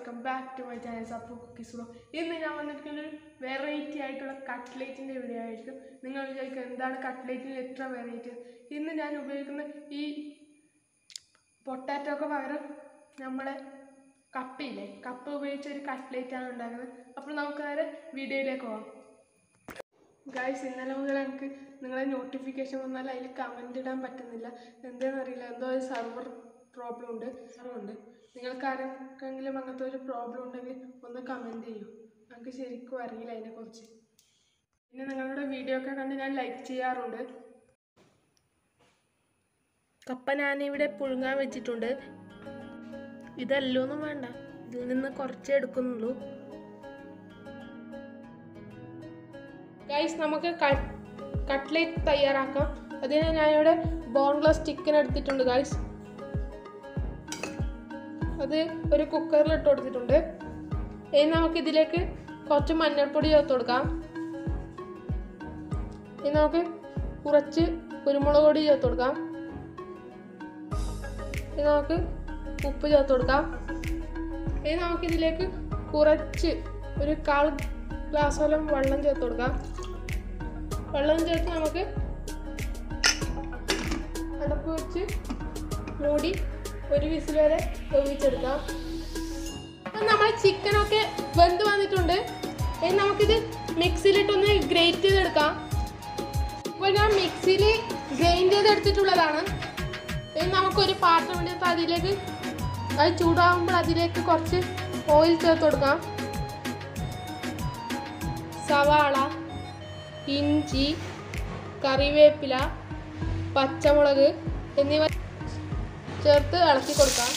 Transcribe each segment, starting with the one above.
welcome back to my channel സപ്പോ cookies ബ്ലോ ഇന്ന് ഞാൻ വന്നിരിക്കുന്ന ഒരു വെറൈറ്റി ആയിട്ടുള്ള കട്ട്ലേറ്റിൻ്റെ വീഡിയോ ആയിരിക്കും നിങ്ങൾ വിചാരിക്കും എന്താണ് കട്ട്ലേറ്റിന് എത്ര വെറൈറ്റി ഇന്ന് ഞാൻ ഉപയോഗിക്കുന്ന ഈ പൊട്ടാറ്റോക്ക് പകരം നമ്മളെ കപ്പയില്ലേ കപ്പ ഉപയോഗിച്ച് ഒരു കട്ട്ലേറ്റാണ് ഉണ്ടാക്കുന്നത് അപ്പോൾ നമുക്ക് നേരെ വീഡിയോയിലേക്ക് പോകാം ഗായ്സ് ഇന്നലെ മുതൽ എനിക്ക് നിങ്ങളെ നോട്ടിഫിക്കേഷൻ വന്നാൽ അതിൽ കമൻ്റ് ഇടാൻ പറ്റുന്നില്ല എന്താണെന്ന് അറിയില്ല എന്തോ ഒരു സർവർ പ്രോബ്ലം ഉണ്ട് ഉണ്ട് നിങ്ങൾക്ക് ആർക്കെങ്കിലും അങ്ങനത്തെ ഒരു പ്രോബ്ലം ഉണ്ടെങ്കിൽ ഒന്ന് കമൻറ്റ് ചെയ്യൂ നമുക്ക് ശരിക്കും അറിയില്ല അതിനെക്കുറിച്ച് പിന്നെ നിങ്ങളുടെ വീഡിയോ ഒക്കെ കണ്ട് ഞാൻ ലൈക്ക് ചെയ്യാറുണ്ട് കപ്പ ഞാനിവിടെ പുഴുങ്ങാൻ വെച്ചിട്ടുണ്ട് ഇതല്ലൊന്നും വേണ്ട ഇതിൽ നിന്ന് കുറച്ചേ എടുക്കുന്നുള്ളൂ ഗൈസ് നമുക്ക് കട്ട്ലേറ്റ് തയ്യാറാക്കാം അതിന് ഞാനിവിടെ ബോൺലെസ് ചിക്കൻ എടുത്തിട്ടുണ്ട് ഗൈസ് അത് ഒരു കുക്കറിൽ ഇട്ട് കൊടുത്തിട്ടുണ്ട് ഇനി നമുക്ക് ഇതിലേക്ക് കുറച്ച് മഞ്ഞൾപ്പൊടി ചേർത്ത് കൊടുക്കാം ഇനി നമുക്ക് കുറച്ച് കുരുമുളക് പൊടി ചേർത്ത് കൊടുക്കാം ഇനി നമുക്ക് ഉപ്പ് ചേർത്ത് കൊടുക്കാം ഇനി നമുക്കിതിലേക്ക് കുറച്ച് ഒരു കാൽ ഗ്ലാസോളം വെള്ളം ചേർത്ത് കൊടുക്കാം വെള്ളം ചേർത്ത് നമുക്ക് അടപ്പ് വെച്ച് മൂടി ഒരു വിസിൽ വരെ വേവിച്ചെടുക്കാം അപ്പം നമ്മൾ ചിക്കനൊക്കെ വെന്ത് വന്നിട്ടുണ്ട് ഇനി നമുക്കിത് മിക്സിയിലിട്ടൊന്ന് ഗ്രേറ്റ് ചെയ്തെടുക്കാം ഇപ്പോൾ ഞാൻ മിക്സിയിൽ ഗ്രൈൻഡ് ചെയ്തെടുത്തിട്ടുള്ളതാണ് ഇനി നമുക്കൊരു പാത്രം എടുത്ത് അതിലേക്ക് അത് ചൂടാകുമ്പോൾ അതിലേക്ക് കുറച്ച് ഓയിൽ ചേർത്ത് കൊടുക്കാം സവാള ഇഞ്ചി കറിവേപ്പില പച്ചമുളക് എന്നിവ ചേർത്ത് ഇളക്കി കൊടുക്കാം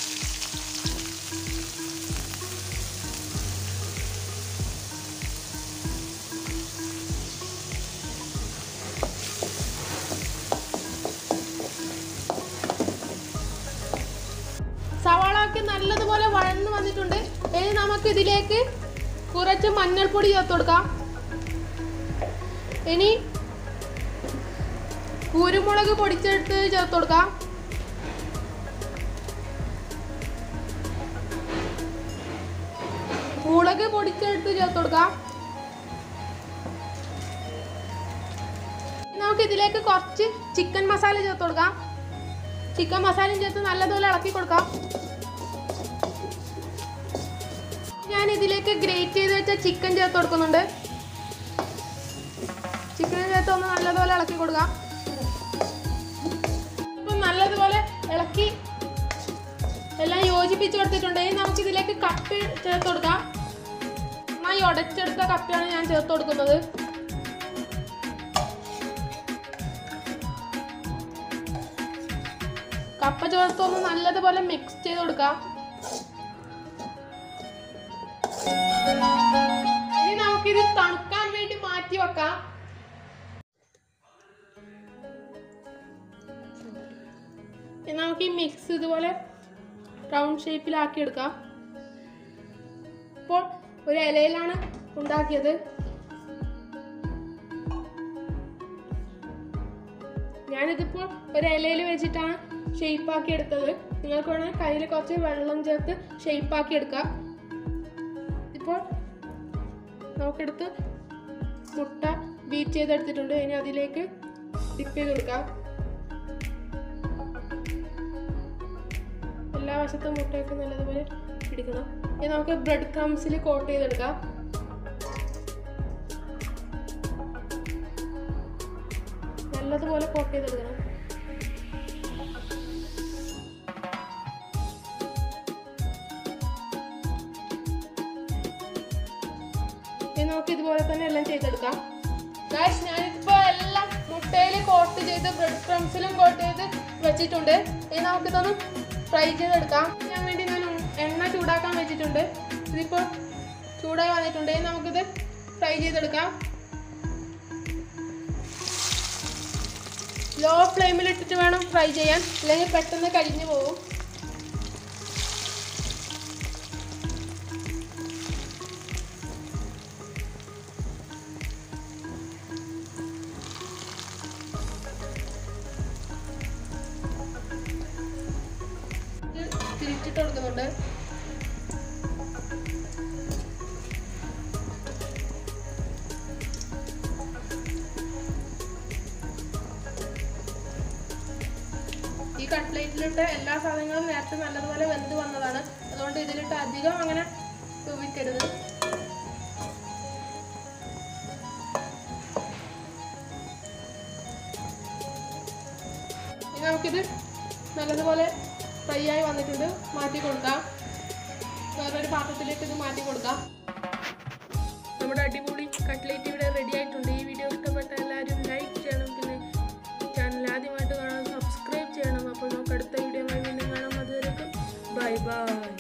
സവാള ഒക്കെ നല്ലതുപോലെ വഴന്നു വന്നിട്ടുണ്ട് ഇനി നമുക്ക് ഇതിലേക്ക് കുറച്ച് മഞ്ഞൾപ്പൊടി ചേർത്ത് കൊടുക്കാം ഇനി കുരുമുളക് പൊടിച്ചെടുത്ത് ചേർത്ത് കൊടുക്കാം മുളക് പൊടിച്ചെടുത്ത് ചേർത്ത് കൊടുക്കാം ഇനി നമുക്ക് ഇതിലേക്ക് കുറച്ച് ചിക്കൻ മസാല ചേർത്ത് കൊടുക്കാം ചിക്കൻ മസാലയും ചേർത്ത് നല്ലതുപോലെ ഇളക്കി കൊടുക്കാം ഞാൻ ഇതിലേക്ക് ഗ്രേറ്റ് ചെയ്ത് വെച്ച ചിക്കൻ ചേർത്ത് കൊടുക്കുന്നുണ്ട് ചിക്കൻ ചേർത്ത് ഒന്ന് നല്ലതുപോലെ ഇളക്കി കൊടുക്കാം ഇപ്പം നല്ലതുപോലെ ഇളക്കി എല്ലാം യോജിപ്പിച്ച് കൊടുത്തിട്ടുണ്ട് ഇനി നമുക്ക് ഇതിലേക്ക് കപ്പ ചേർത്ത് കൊടുക്കാം നന്നായി ഉടച്ചെടുത്ത കപ്പയാണ് ഞാൻ ചേർത്ത് കൊടുക്കുന്നത് കപ്പ ചേർത്ത് ഒന്ന് നല്ലതുപോലെ മിക്സ് ചെയ്ത് കൊടുക്കാം ഇനി നമുക്കിത് തണുക്കാൻ വേണ്ടി മാറ്റി വെക്കാം ഇനി നമുക്ക് ഈ മിക്സ് ഇതുപോലെ റൗണ്ട് ഷേപ്പിലാക്കി എടുക്കാം ഇപ്പോൾ ഒരു ഇലയിലാണ് ഉണ്ടാക്കിയത് ഞാനിതിപ്പോൾ ഒരു ഇലയിൽ വെച്ചിട്ടാണ് ഷേപ്പാക്കി എടുത്തത് നിങ്ങൾക്ക് വേണമെങ്കിൽ കയ്യിൽ കുറച്ച് വെള്ളം ചേർത്ത് ഷേപ്പാക്കി എടുക്കാം ഇപ്പോൾ നമുക്കെടുത്ത് മുട്ട ബീറ്റ് ചെയ്തെടുത്തിട്ടുണ്ട് ഇനി അതിലേക്ക് ഡിപ്പ് ചെയ്ത് കൊടുക്കാം എല്ലാ വശത്തും മുട്ടയൊക്കെ നല്ലതുപോലെ പിടിക്കണം ഇനി നമുക്ക് ബ്രെഡ് ക്രംസിൽ കോട്ട് ചെയ്തെടുക്കാം നല്ലതുപോലെ കോട്ട് ചെയ്തെടുക്കണം ഇനി നമുക്ക് ഇതുപോലെ തന്നെ എല്ലാം ചെയ്തെടുക്കാം ഗായ്സ് ഞാനിപ്പോൾ എല്ലാം മുട്ടയിൽ കോട്ട് ചെയ്ത് ബ്രെഡ് ക്രംസിലും കോട്ട് ചെയ്ത് വെച്ചിട്ടുണ്ട് ഇനി നമുക്കിതൊന്ന് ഫ്രൈ ചെയ്തെടുക്കാം ഞാൻ വേണ്ടി ഞാൻ എണ്ണ ചൂടാക്കാൻ വെച്ചിട്ടുണ്ട് ഇതിപ്പോൾ ചൂടായി വന്നിട്ടുണ്ട് ഇനി നമുക്കിത് ഫ്രൈ ചെയ്തെടുക്കാം ലോ ഫ്ലെയിമിൽ ഇട്ടിട്ട് വേണം ഫ്രൈ ചെയ്യാൻ അല്ലെങ്കിൽ പെട്ടെന്ന് കരിഞ്ഞു പോകും ഇത് തിരിച്ചിട്ട് കൊടുക്കുന്നുണ്ട് ഇതിലിട്ട് എല്ലാ സാധനങ്ങളും നേരത്തെ നല്ലതുപോലെ വെന്ത് വന്നതാണ് അതുകൊണ്ട് ഇതിലിട്ട് അധികം അങ്ങനെ തൂവിക്കരുത് ഇനി നമുക്കിത് നല്ലതുപോലെ ഫ്രൈ ആയി വന്നിട്ടുണ്ട് മാറ്റി കൊടുക്കാം വേറൊരു പാത്രത്തിലേക്ക് ഇത് മാറ്റി കൊടുക്കാം നമ്മുടെ അടിപൊളി കട്ട്ലേറ്റ് ഇവിടെ റെഡി ആയിട്ടുണ്ട് ഈ വീഡിയോ ഇഷ്ടപ്പെട്ട എല്ലാവരും ലൈക്ക് ചെയ്യണം പിന്നെ ചാനൽ ആദ്യമായിട്ട് കാണാൻ സബ്സ്ക്രൈബ് ചെയ്യണം അപ്പോൾ നമുക്ക് അടുത്ത വീഡിയോ വീണ്ടും കാണാം അതുവരെക്കും ബൈ ബൈ